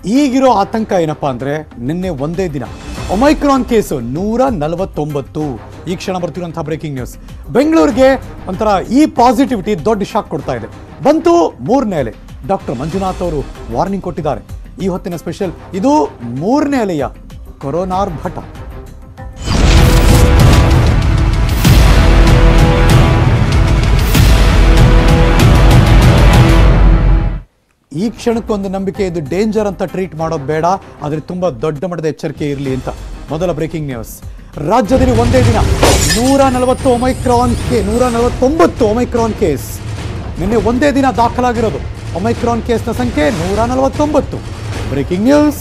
ಈಗಿರೋ ಆತಂಕ ಏನಪ್ಪ ಅಂದರೆ ನಿನ್ನೆ ಒಂದೇ ದಿನ ಒಮೈಕ್ರಾನ್ ಕೇಸು ನೂರ ನಲವತ್ತೊಂಬತ್ತು ಈ ಕ್ಷಣ ಬರ್ತಿರುವಂತಹ ಬ್ರೇಕಿಂಗ್ ನ್ಯೂಸ್ ಬೆಂಗಳೂರಿಗೆ ಒಂಥರ ಈ ಪಾಸಿಟಿವಿಟಿ ದೊಡ್ಡ ಶಾಕ್ ಕೊಡ್ತಾ ಇದೆ ಬಂತು ಮೂರನೇ ಅಲೆ ಡಾಕ್ಟರ್ ಮಂಜುನಾಥ್ ಅವರು ವಾರ್ನಿಂಗ್ ಕೊಟ್ಟಿದ್ದಾರೆ ಈ ಹೊತ್ತಿನ ಸ್ಪೆಷಲ್ ಇದು ಮೂರನೇ ಅಲೆಯ ಕೊರೋನಾರ್ಭಟ ಈ ಕ್ಷಣಕ್ಕೊಂದು ನಂಬಿಕೆ ಇದು ಡೇಂಜರ್ ಅಂತ ಟ್ರೀಟ್ ಮಾಡೋದು ಬೇಡ ಆದರೆ ತುಂಬಾ ದೊಡ್ಡ ಮಟ್ಟದ ಎಚ್ಚರಿಕೆ ಇರಲಿ ಅಂತ ಮೊದಲ ಬ್ರೇಕಿಂಗ್ ನ್ಯೂಸ್ ರಾಜ್ಯದಲ್ಲಿ ಒಂದೇ ದಿನ ನೂರ ನಲವತ್ತು ಒಮೈಕ್ರಾನ್ ಕೆ ನೂರ ನಲವತ್ತೊಂಬತ್ತು ಒಮೈಕ್ರಾನ್ ಕೇಸ್ ನಿನ್ನೆ ಒಂದೇ ದಿನ ದಾಖಲಾಗಿರೋದು ಒಮೈಕ್ರಾನ್ ಕೇಸ್ನ ಸಂಖ್ಯೆ ನೂರ ನಲವತ್ತೊಂಬತ್ತು ಬ್ರೇಕಿಂಗ್ ನ್ಯೂಸ್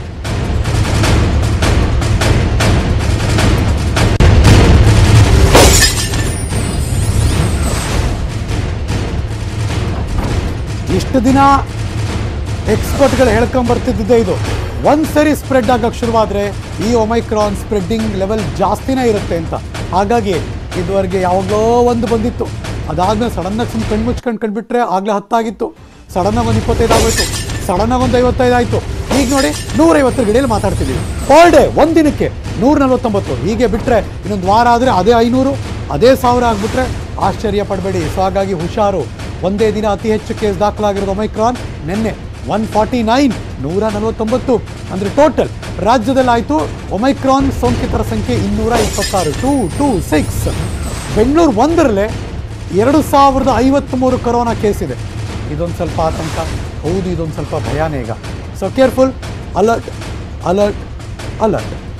ಇಷ್ಟು ದಿನ ಎಕ್ಸ್ಪರ್ಟ್ಗಳು ಹೇಳ್ಕೊಂಬರ್ತಿದ್ದಿದ್ದೇ ಇದು ಒಂದ್ ಸರಿ ಸ್ಪ್ರೆಡ್ ಆಗಕ್ಕೆ ಶುರುವಾದ್ರೆ ಈ ಒಮೈಕ್ರಾನ್ ಸ್ಪ್ರೆಡ್ಡಿಂಗ್ ಲೆವೆಲ್ ಜಾಸ್ತಿನೇ ಇರುತ್ತೆ ಅಂತ ಹಾಗಾಗಿ ಇದುವರೆಗೆ ಯಾವಾಗಲೋ ಒಂದು ಬಂದಿತ್ತು ಅದಾದ್ಮೇಲೆ ಸಡನ್ನಾಗಿ ಸುಮ್ಮನೆ ಕಣ್ಣು ಮುಚ್ಕೊಂಡು ಕಂಡುಬಿಟ್ರೆ ಆಗಲೇ ಹತ್ತಾಗಿತ್ತು ಸಡನ್ನಾಗಿ ಒಂದು ಇಪ್ಪತ್ತೈದು ಆಗೋಯ್ತು ಸಡನ್ನಾಗಿ ಒಂದು ಐವತ್ತೈದು ಆಯಿತು ಈಗ ನೋಡಿ ನೂರೈವತ್ತರ ಗಡಿಯಲ್ಲಿ ಮಾತಾಡ್ತಿದ್ದೀವಿ ಪರ್ ಡೇ ಒಂದು ದಿನಕ್ಕೆ ನೂರ ನಲ್ವತ್ತೊಂಬತ್ತು ಹೀಗೆ ಬಿಟ್ಟರೆ ಇನ್ನೊಂದು ವಾರ ಆದರೆ ಅದೇ ಐನೂರು ಅದೇ ಸಾವಿರ ಆಗಿಬಿಟ್ರೆ ಆಶ್ಚರ್ಯ ಪಡಬೇಡಿ ಸೊ ಹಾಗಾಗಿ ಹುಷಾರು ಒಂದೇ ದಿನ ಅತಿ ಹೆಚ್ಚು ಕೇಸ್ ದಾಖಲಾಗಿರೋದು ಒಮೈಕ್ರಾನ್ ನಿನ್ನೆ ಒನ್ ಫಾರ್ಟಿ ನೈನ್ ನೂರ ನಲವತ್ತೊಂಬತ್ತು ಅಂದರೆ ಟೋಟಲ್ ರಾಜ್ಯದಲ್ಲಾಯಿತು ಒಮೈಕ್ರಾನ್ ಸೋಂಕಿತರ ಸಂಖ್ಯೆ ಇನ್ನೂರ ಇಪ್ಪತ್ತಾರು ಟೂ ಟೂ ಸಿಕ್ಸ್ ಬೆಂಗಳೂರು ಒಂದರಲ್ಲೇ ಎರಡು ಸಾವಿರದ ಐವತ್ತ್ಮೂರು ಕೊರೋನಾ ಕೇಸ್ ಇದೆ ಇದೊಂದು ಸ್ವಲ್ಪ ಆತಂಕ ಹೌದು ಇದೊಂದು ಸ್ವಲ್ಪ ಭಯಾನೇ ಈಗ so careful alert alert alert